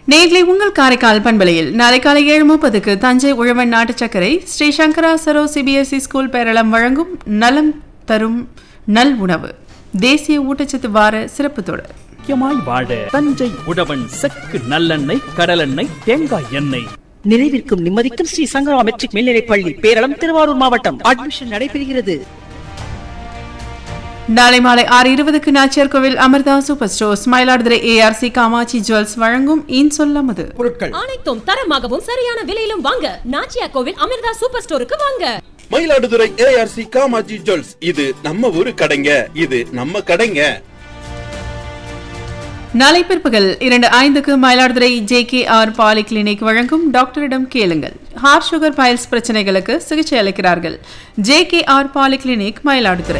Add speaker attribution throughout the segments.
Speaker 1: நேர்களை உங்கள் காரைக்கால் பண்பலையில் நாளை காலை ஏழு முப்பதுக்கு தஞ்சை உழவன் நாட்டு சர்க்கரை ஸ்ரீ சங்கரா சரோ சிபிஎஸ்இ ஸ்கூல் பேரளம் வழங்கும் நலம் தரும் நல் உணவு தேசிய ஊட்டச்சத்து வார சிறப்பு தொடர்
Speaker 2: முக்கியமாய் வாழ தஞ்சை உழவன் செக்கு நல்லெண்ணெய் கடலெண்ணெய் தேங்காய் எண்ணெய்
Speaker 3: நிறைவிற்கும் நிம்மதிக்கும் ஸ்ரீ சங்கரா மெட்ரிக் மேல்நிலைப் பள்ளி பேரளம் திருவாரூர் மாவட்டம் அட்மிஷன் நடைபெறுகிறது
Speaker 1: நாளை மாலை ஆறு இருபதுக்கு Nachiyar Kovil Amirtha super stores Mayiladuthurai ARC Kamatchi jewels வழங்கும் இன் சொல்லமது
Speaker 4: பொருட்கள்
Speaker 5: அனைத்தும் தரமாகவும் சரியான விலையிலும் வாங்க நாச்சியா கோவில் அமிர்தா சூப்பர் ஸ்டோருக்கு வாங்க
Speaker 4: மயிலாடுதுறை ஏஆர்சி காமாஜி ஜுவல்ஸ் இது நம்ம ஊரு கடைங்க இது நம்ம கடைங்க
Speaker 1: நாளை பிற்பகல் இரண்டு ஐந்துக்கு Mayiladuthurai J K R poly clinic வழங்கும் டாக்டரிடம் கேளுங்கள் ஹார்ட் சுகர் பைல்ஸ் பிரச்சனைகளுக்கு சிகிச்சை அளிக்கிறார்கள் J K R poly clinic Mayiladuthurai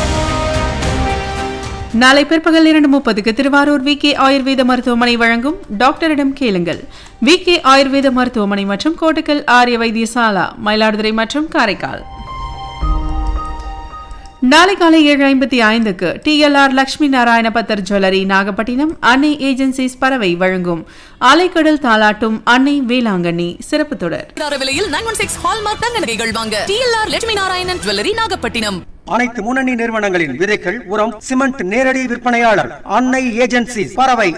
Speaker 1: நாளை பிற்பகல் இரண்டு முப்பதுக்கு திருவாரூர் வி கே ஆயுர்வேத மருத்துவமனை வழங்கும் டாக்டரிடம் கேளுங்கள் வி கே ஆயுர்வேத மருத்துவமனை மற்றும் கோட்டக்கல் ஆரிய வைத்தியசாலா மயிலாடுதுறை மற்றும் காரைக்கால் நாளை காலை ஏழு ஐம்பத்தி ஐந்துக்கு டிஎல்ஆர் லட்சுமி நாராயண பத்தர் ஜுவல்லரி நாகப்பட்டினம் அன்னை ஏஜென்சிஸ் பறவை வழங்கும் அலைக்கடல் தாலாட்டும் அன்னை வேளாங்கண்ணி சிறப்பு தொடர்
Speaker 6: தர விலையில் நைன் ஒன் சிக்ஸ் ஹால்மார்க் தங்க நகைகள் வாங்க டிஎல்ஆர் லட்சுமி நாராயணன் ஜுவல்லரி நாகப்பட்டினம்
Speaker 7: அனைத்து முன்னணி நிறுவனங்களின் விதைகள் உரம் சிமெண்ட் நேரடி விற்பனையாளர் அன்னை ஏஜென்சி பறவை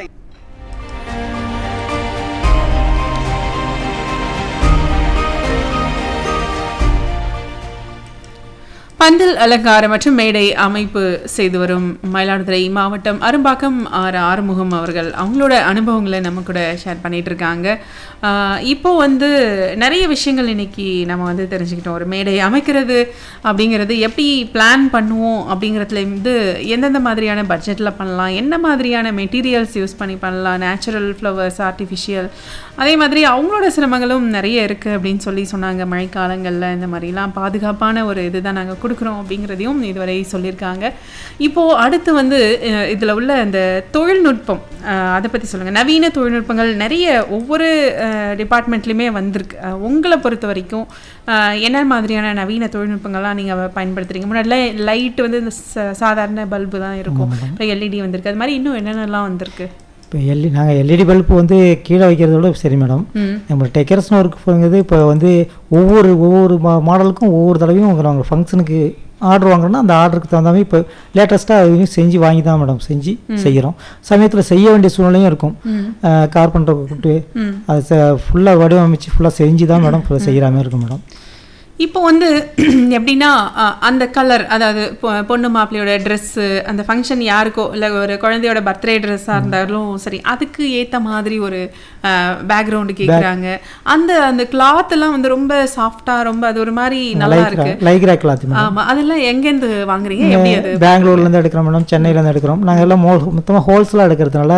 Speaker 1: பந்தல் அலங்காரம் மற்றும் மேடை அமைப்பு செய்து வரும் மயிலாடுதுறை மாவட்டம் அரும்பாக்கம் ஆர் ஆறுமுகம் அவர்கள் அவங்களோட அனுபவங்களை நம்ம கூட ஷேர் பண்ணிட்டு இருக்காங்க ஆஹ் இப்போ வந்து நிறைய விஷயங்கள் இன்னைக்கு நம்ம வந்து தெரிஞ்சுக்கிட்டோம் ஒரு மேடை அமைக்கிறது அப்படிங்கிறது எப்படி பிளான் பண்ணுவோம் அப்படிங்கிறதுல இருந்து எந்தெந்த மாதிரியான பட்ஜெட்டில் பண்ணலாம் என்ன மாதிரியான மெட்டீரியல்ஸ் யூஸ் பண்ணி பண்ணலாம் நேச்சுரல் ஃப்ளவர்ஸ் ஆர்டிஃபிஷியல் அதே மாதிரி அவங்களோட சிரமங்களும் நிறைய இருக்குது அப்படின்னு சொல்லி சொன்னாங்க மழைக்காலங்களில் இந்த மாதிரிலாம் பாதுகாப்பான ஒரு இதுதான் நாங்கள் கொடுக்குறோம் அப்படிங்கிறதையும் இதுவரை சொல்லியிருக்காங்க இப்போது அடுத்து வந்து இதில் உள்ள இந்த தொழில்நுட்பம் அஹ், அதை பற்றி சொல்லுங்கள் நவீன தொழில்நுட்பங்கள் நிறைய ஒவ்வொரு டிபார்ட்மெண்ட்லேயுமே வந்திருக்கு அஹ், உங்களை பொறுத்த வரைக்கும் அஹ், என்ன மாதிரியான நவீன தொழில்நுட்பங்கள்லாம் நீங்கள் பயன்படுத்துறீங்க முன்னாடிலாம் லைட் வந்து இந்த ச- சாதாரண பல்பு தான் இருக்கும் இப்போ எல்இடி வந்திருக்கு அது மாதிரி இன்னும் என்னென்னலாம் வந்திருக்கு
Speaker 8: இப்போ எல்இ நாங்கள் எல்இடி பல்ப் வந்து கீழே வைக்கிறத விட சரி மேடம்
Speaker 1: ம்
Speaker 8: நம்ம டெக்கரேஷன் ஒர்க் போகிறது இப்போ வந்து ஒவ்வொரு ஒவ்வொரு மா மாடலுக்கும் ஒவ்வொரு தடவையும் நாங்கள் ஃபங்க்ஷனுக்கு ஆர்டர் வாங்குறோம்னா அந்த ஆர்டருக்கு தகுந்த மாதிரி இப்போ லேட்டஸ்ட்டாக அதையும் செஞ்சு வாங்கி தான் மேடம் செஞ்சு செய்கிறோம் சமயத்தில் செய்ய வேண்டிய சூழ்நிலையும் இருக்கும் கார்பெண்டரை கூப்பிட்டு
Speaker 1: ம்
Speaker 8: அதை ஃபுல்லாக வடிவமைச்சு ஃபுல்லாக செஞ்சு தான் மேடம் செய்கிற மாதிரி இருக்கும் மேடம்
Speaker 1: இப்போ வந்து எப்படின்னா அஹ், அந்த கலர் அதாவது பொ- பொண்ணு மாப்பிள்ளையோட ட்ரெஸ்ஸு அந்த ஃபங்க்ஷன் யாருக்கோ இல்லை ஒரு குழந்தையோட பர்த்டே ட்ரெஸ்ஸாக இருந்தாலும் சரி அதுக்கு ஏற்ற மாதிரி ஒரு பேக்ரவுண்டு கேட்குறாங்க அந்த அந்த கிளாத் எல்லாம் வந்து ரொம்ப சாஃப்டாக ரொம்ப அது ஒரு மாதிரி நல்லா இருக்கு
Speaker 8: லைக்ரா கிளாத் மேடம்
Speaker 1: ஆமா அதெல்லாம் எங்கேருந்து வாங்குறீங்க எப்படி அது
Speaker 8: பெங்களூர்லேருந்து எடுக்கிறோம் மேடம் சென்னையிலேருந்து எடுக்கிறோம் நாங்கள் எல்லாம் மோ மொத்தமாக ஹோல்சேலாக எடுக்கிறதுனால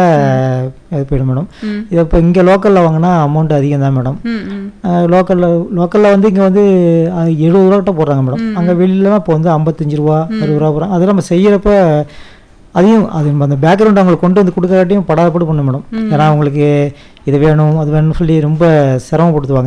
Speaker 8: இது போயிடும் மேடம் இது இப்போ இங்கே லோக்கலில் வாங்கினா அமௌண்ட் அதிகம் தான் மேடம்
Speaker 1: ம் ம்
Speaker 8: லோக்கலில் லோக்கலில் வந்து இங்கே வந்து அஹ், எழுபது ரூபா கிட்ட போடுறாங்க மேடம் அங்கே வெளியிலலாம் இப்போ வந்து ஐம்பத்தஞ்சு ரூபா அறுபது ரூபா போடுறாங்க அது நம்ம செய்கிறப்ப அதையும் அது அந்த பேக்ரவுண்ட் அவங்களுக்கு கொண்டு வந்து கொடுக்கறாட்டியும் படாதப்பட்டு பண்ணணும் மேடம் ஏன்னா அவங்களுக்கு இது வேணும் அது வேணும்னு சொல்லி ரொம்ப சிரமப்படுத்துவாங்க